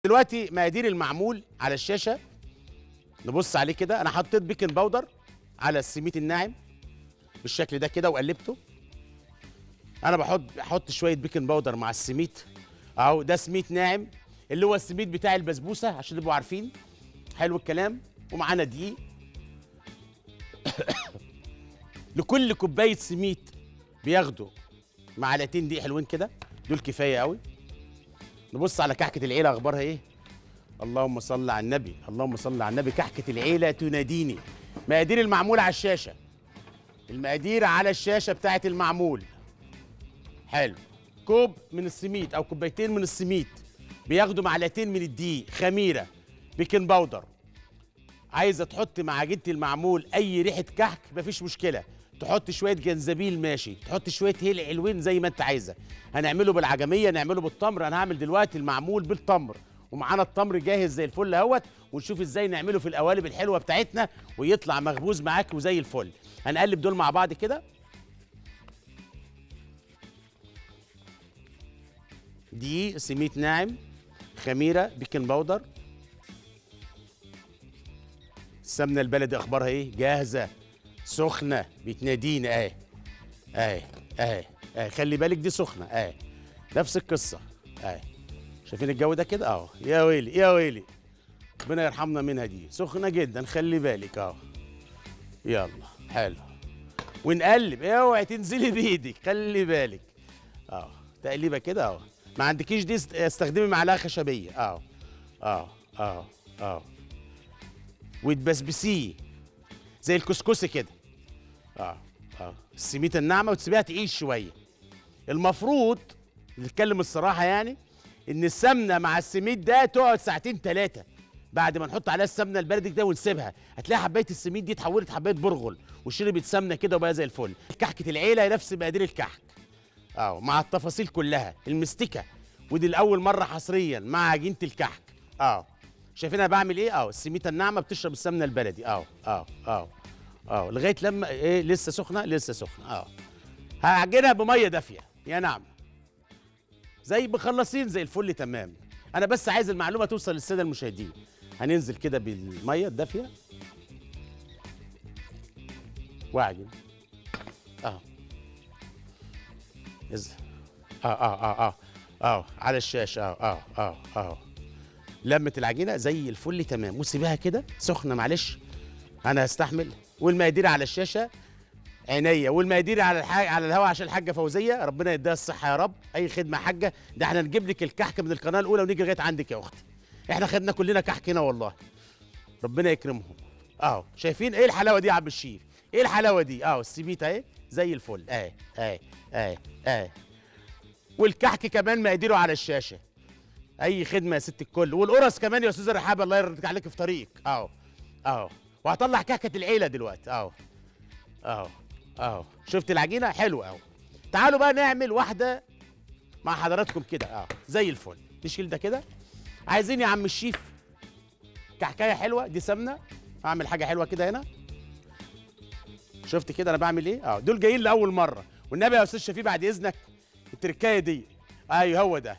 دلوقتي مقادير المعمول على الشاشه نبص عليه كده انا حطيت بيكنج باودر على السميد الناعم بالشكل ده كده وقلبته انا بحط بحط شويه بيكنج باودر مع السميد اهو ده سميد ناعم اللي هو السميد بتاع البسبوسه عشان تبقوا عارفين حلو الكلام ومعانا دقيق لكل كوبايه سميد بياخدوا معلقتين دقيق حلوين كده دول كفايه قوي نبص على كحكه العيله اخبارها ايه اللهم صل على النبي اللهم صل على النبي كحكه العيله تناديني مقادير المعمول على الشاشه المقادير على الشاشه بتاعت المعمول حلو كوب من السميد او كوبايتين من السميد بياخدوا معلقتين من الدقيق خميره بيكنج باودر عايزه تحط مع عجينه المعمول اي ريحه كحك مفيش مشكله تحط شويه جنزبيل ماشي تحط شويه هيل حلوين زي ما انت عايزه هنعمله بالعجميه نعمله بالتمر انا هعمل دلوقتي المعمول بالتمر ومعانا التمر جاهز زي الفل اهوت ونشوف ازاي نعمله في القوالب الحلوه بتاعتنا ويطلع مخبوز معاك وزي الفل هنقلب دول مع بعض كده دقيق سميد ناعم خميره بيكنج باودر السمنه البلدي اخبارها ايه جاهزه سخنه بتنادينا اهي اهي اهي اهي خلي بالك دي سخنه اهي نفس القصه اهي شايفين الجو ده كده اهو يا ويلي يا ويلي ربنا يرحمنا منها دي سخنه جدا خلي بالك اهو يلا حلو ونقلب اوعي تنزلي بايدك خلي بالك اه تقليبه كده اهو ما عندكيش دي است- استخدمي معلقه خشبيه اهو اه اه اه وتبسبسيه زي الكسكسي كده اه اه السميته الناعمه وتسيبيها تعيش شويه المفروض نتكلم الصراحه يعني ان السمنه مع السميد ده تقعد ساعتين ثلاثه بعد ما نحط عليها السمنه البلدي ده ونسيبها هتلاقي حبايه السميد دي اتحولت حبايه برغل وشربت سمنه كده وبقى زي الفل كحكه العيله نفس مقادير الكحك اه مع التفاصيل كلها المستكه ودي لاول مره حصريا مع عجينه الكحك اه شايفين انا بعمل ايه اه السميته الناعمه بتشرب السمنه البلدي اه اه اه اه لغايه لما ايه لسه سخنه لسه سخنه اه هعجنها بميه دافيه يا نعم زي مخلصين زي الفل تمام انا بس عايز المعلومه توصل للساده المشاهدين هننزل كده بالميه الدافيه واعجن اه إز... اه اه اه اه اه على الشاشه اه اه اه اه لمت العجينه زي الفل تمام وسيبها كده سخنه معلش انا هستحمل والمقادير على الشاشه عينيا والمقادير على الحاج على الهواء عشان الحاجه فوزيه ربنا يديها الصحه يا رب اي خدمه يا حاجه ده احنا نجيب لك الكحك من القناه الاولى ونيجي لغايه عندك يا اختي احنا خدنا كلنا كحك هنا والله ربنا يكرمهم اهو شايفين ايه الحلاوه دي يا عم الشيف ايه الحلاوه دي اهو السميت اهي زي الفل اهي اهي اهي اهي والكحك كمان مقاديره على الشاشه اي خدمه يا ست الكل والقرص كمان يا استاذه رحابه الله يرضيك عليك في طريقك اهو اهو وهطلع كحكه العيله دلوقتي اهو اهو اهو شفت العجينه حلوه اهو تعالوا بقى نعمل واحده مع حضراتكم كده اهو زي الفل نشيل ده كده عايزين يا عم الشيف كحكايه حلوه دي سمنه اعمل حاجه حلوه كده هنا شفت كده انا بعمل ايه اه دول جايين لاول مره والنبي يا استاذ شفيق بعد اذنك التركايه دي ايوه هو ده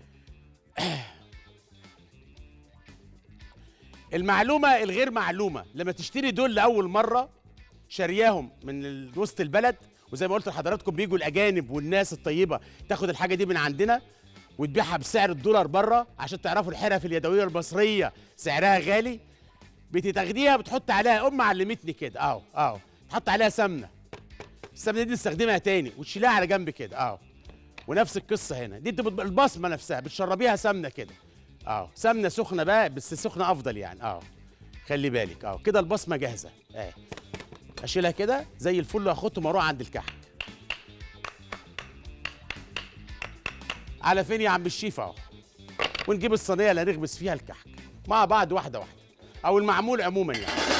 المعلومه الغير معلومه لما تشتري دول لاول مره شارياهم من ال- وسط البلد وزي ما قلت لحضراتكم بيجوا الاجانب والناس الطيبه تاخد الحاجه دي من عندنا وتبيعها بسعر الدولار بره عشان تعرفوا الحرف اليدويه المصريه سعرها غالي بتاخديها بتحط عليها ام علمتني كده اهو اهو تحط عليها سمنه السمنه دي نستخدمها تاني وتشيلها على جنب كده اهو ونفس القصه هنا دي بتبقى البصمه نفسها بتشربيها سمنه كده اه سمنه سخنه بقى بس سخنه افضل يعني اه خلي بالك اه كده البصمه جاهزه اه اشيلها كده زي الفل واخدهم واروح عند الكحك على فين يا عم الشيف اهو ونجيب الصينيه اللي هنخبز فيها الكحك مع بعض واحده واحده او المعمول عموما يعني